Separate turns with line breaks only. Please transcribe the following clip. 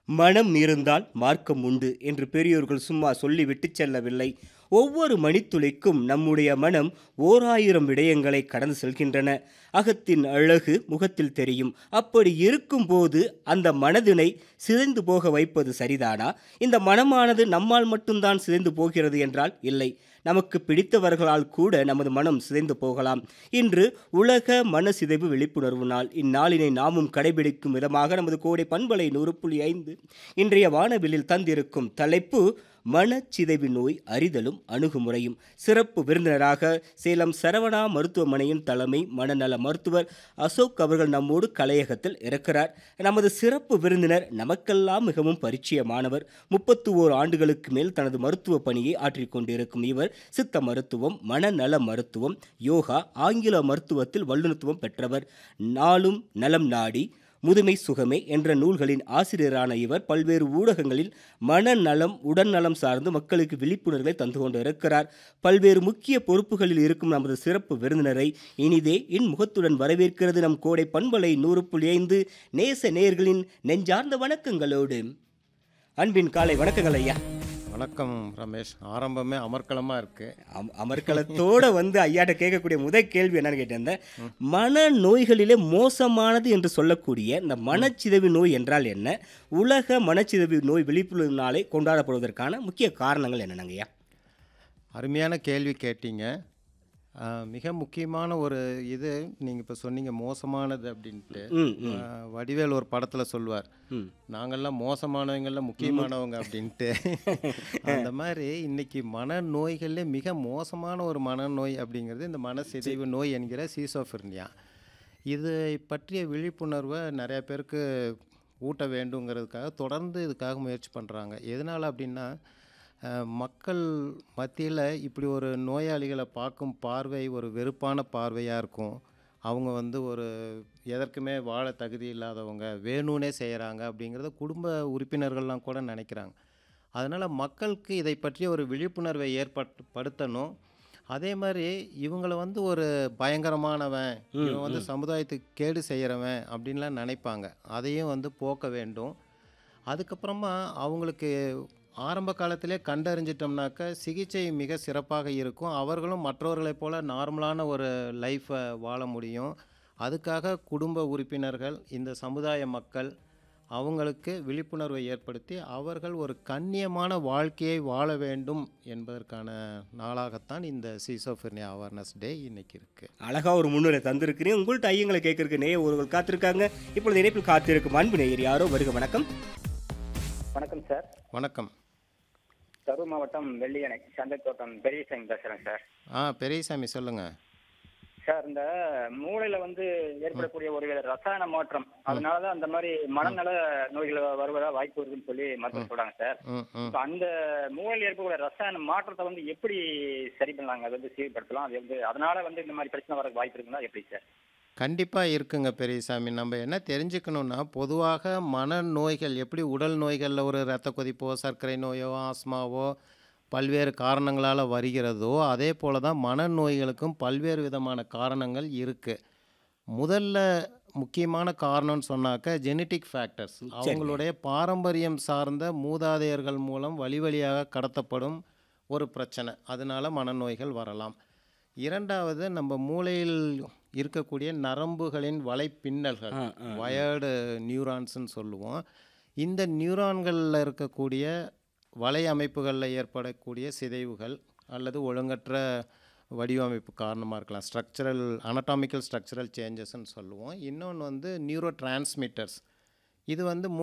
மனம் இருந்தால் மார்க்கம் உண்டு என்று பெரியோர்கள் சும்மா சொல்லிவிட்டு செல்லவில்லை ஒவ்வொரு மணித்துளிக்கும் நம்முடைய மனம் ஓர் ஆயிரம் விடயங்களை கடந்து செல்கின்றன அகத்தின் அழகு முகத்தில் தெரியும் அப்படி இருக்கும்போது அந்த மனதினை சிதைந்து போக வைப்பது சரிதானா இந்த மனமானது நம்மால் மட்டும்தான் சிதைந்து போகிறது என்றால் இல்லை நமக்கு பிடித்தவர்களால் கூட நமது மனம் சிதைந்து போகலாம் இன்று உலக மன சிதைவு விழிப்புணர்வு நாள் இந்நாளினை நாமும் கடைபிடிக்கும் விதமாக நமது கோடை பண்பலை நூறு புள்ளி ஐந்து இன்றைய வானவிலில் தந்திருக்கும் தலைப்பு மனச்சிதைவு நோய் அறிதலும் அணுகுமுறையும் சிறப்பு விருந்தினராக சேலம் சரவணா மருத்துவமனையின் தலைமை மனநல மருத்துவர் அசோக் அவர்கள் நம்மோடு கலையகத்தில் இருக்கிறார் நமது சிறப்பு விருந்தினர் நமக்கெல்லாம் மிகவும் பரிச்சயமானவர் முப்பத்து ஓர் ஆண்டுகளுக்கு மேல் தனது மருத்துவ பணியை ஆற்றிக் கொண்டிருக்கும் இவர் சித்த மருத்துவம் மனநல மருத்துவம் யோகா ஆங்கில மருத்துவத்தில் வல்லுநத்துவம் பெற்றவர் நாளும் நலம் நாடி முதுமை சுகமே என்ற நூல்களின் ஆசிரியரான இவர் பல்வேறு ஊடகங்களில் மனநலம் உடல்நலம் சார்ந்து மக்களுக்கு விழிப்புணர்வை தந்து கொண்டு இருக்கிறார் பல்வேறு முக்கிய பொறுப்புகளில் இருக்கும் நமது சிறப்பு விருந்தினரை இனிதே இன்முகத்துடன் வரவேற்கிறது நம் கோடை பண்பலை நூறு புள்ளி ஐந்து நேச நேயர்களின் நெஞ்சார்ந்த வணக்கங்களோடு அன்பின் காலை வணக்கங்கள் ஐயா
வணக்கம் ரமேஷ் ஆரம்பமே அமர்க்களமாக இருக்குது
அம் அமர்க்களத்தோட வந்து ஐயாட்ட கேட்கக்கூடிய முதல் கேள்வி என்னன்னு கேட்டிருந்தேன் மன நோய்களிலே மோசமானது என்று சொல்லக்கூடிய இந்த மனச்சிதைவு நோய் என்றால் என்ன உலக மனச்சிதைவு நோய் விழிப்புணர்வு நாளை கொண்டாடப்படுவதற்கான முக்கிய காரணங்கள் என்னென்னங்க ஐயா
அருமையான கேள்வி கேட்டீங்க ஆ, மிக முக்கியமான ஒரு இது நீங்கள் இப்போ சொன்னீங்க மோசமானது அப்படின்ட்டு
ம் ம்
ஆ, வடிவேல் ஒரு படத்தில் சொல்லுவார்
ம்
நாங்கள்லாம் மோசமானவங்கள்ல முக்கியமானவங்க அப்படின்ட்டு அந்த மாதிரி இன்னைக்கு மனநோய்கள்லே மிக மோசமான ஒரு மனநோய் அப்படிங்கிறது இந்த மனசிதைவு நோய் என்கிற சீசோஃபிர்னியா இதை பற்றிய விழிப்புணர்வை நிறைய பேருக்கு ஊட்ட வேண்டுங்கிறதுக்காக தொடர்ந்து இதுக்காக முயற்சி பண்ணுறாங்க எதனால் அப்படின்னா அஹ், மக்கள் மத்தியில் இப்படி ஒரு நோயாளிகளை பார்க்கும் பார்வை ஒரு வெறுப்பான பார்வையாக இருக்கும் அவங்க வந்து ஒரு எதற்குமே வாழ தகுதி இல்லாதவங்க வேணும்னே செய்கிறாங்க அப்படிங்கிறத குடும்ப உறுப்பினர்கள்லாம் கூட நினைக்கிறாங்க அதனால் மக்களுக்கு இதை பற்றிய ஒரு விழிப்புணர்வை ஏற்பட்டு படுத்தணும் அதே மாதிரி இவங்கள வந்து ஒரு பயங்கரமானவன் இவன் வந்து சமுதாயத்துக்கு கேடு செய்கிறவன் அப்படின்லாம் நினைப்பாங்க அதையும் வந்து போக்க வேண்டும் அதுக்கப்புறமா அவங்களுக்கு ஆரம்ப காலத்திலே கண்டறிஞ்சிட்டோம்னாக்க சிகிச்சை மிக சிறப்பாக இருக்கும் அவர்களும் மற்றவர்களைப் போல நார்மலான ஒரு லைஃப்பை வாழ முடியும் அதுக்காக குடும்ப உறுப்பினர்கள் இந்த சமுதாய மக்கள் அவங்களுக்கு விழிப்புணர்வை ஏற்படுத்தி அவர்கள் ஒரு கண்ணியமான வாழ்க்கையை வாழ வேண்டும் என்பதற்கான நாளாகத்தான் இந்த சீசோஃபெர்னியா அவேர்னஸ் டே இன்னைக்கு இருக்குது
அழகா ஒரு முன்னுரை தந்திருக்கிறீங்க உங்கள்கிட்ட ஐயங்களை கேட்கறதுக்கு நேய ஒருவர் காத்திருக்காங்க இப்பொழுது இணைப்பில் காத்திருக்கும் அன்பு நேயர் யாரோ வருக வணக்கம்
வணக்கம் சார்
வணக்கம்
கரூர் மாவட்டம் வெள்ளியணை சந்தைத்தோட்டம் பெரியசாமி பேசுறேன் சார்
ஆ பெரியசாமி சொல்லுங்கள்
சார் இந்த மூளையில வந்து ஏற்படக்கூடிய ஒரு வித ரசாயன மாற்றம் அதனாலதான் அந்த மாதிரி மனநல நோய்கள் வருவதா வாய்ப்பு இருக்குன்னு சொல்லி மருத்துவர் சொல்றாங்க சார்
ம் ம்
இப்ப அந்த மூளையில் ஏற்படக்கூடிய ரசாயன மாற்றத்தை வந்து எப்படி சரி பண்ணலாங்க அதை வந்து சீர்படுத்தலாம் அது வந்து அதனால வந்து இந்த மாதிரி பிரச்சனை வர வாய்ப்பு இருக்குங்களா எப்படி சார்
கண்டிப்பாக இருக்குங்க பெரியசாமி நம்ம என்ன தெரிஞ்சுக்கணுன்னா பொதுவாக மனநோய்கள் எப்படி உடல் நோய்களில் ஒரு இரத்த கொதிப்போ சர்க்கரை நோயோ ஆஸ்மாவோ பல்வேறு காரணங்களால் வருகிறதோ அதே போல தான் மனநோய்களுக்கும் பல்வேறு விதமான காரணங்கள் இருக்குது முதல்ல முக்கியமான காரணம்னு சொன்னாக்க ஜெனட்டிக் ஃபேக்டர்ஸ் அவங்களுடைய பாரம்பரியம் சார்ந்த மூதாதையர்கள் மூலம் வழி வழியாக கடத்தப்படும் ஒரு பிரச்சனை அதனால மனநோய்கள் வரலாம் இரண்டாவது நம்ம மூளையில் இருக்கக்கூடிய நரம்புகளின் வலைப்பின்னல்கள்
ஆ, ஆ,
வயர்டு நியூரான்ஸ்னு சொல்லுவோம் இந்த நியூரான்களில் இருக்கக்கூடிய வலை அமைப்புகளில் ஏற்படக்கூடிய சிதைவுகள் அல்லது ஒழுங்கற்ற வடிவமைப்பு காரணமாக இருக்கலாம் ஸ்ட்ரக்சரல் anatomical ஸ்ட்ரக்சரல் சேஞ்சஸ்ன்னு சொல்லுவோம் இன்னொன்று வந்து நியூரோ டிரான்ஸ்மிட்டர்ஸ் இது வந்து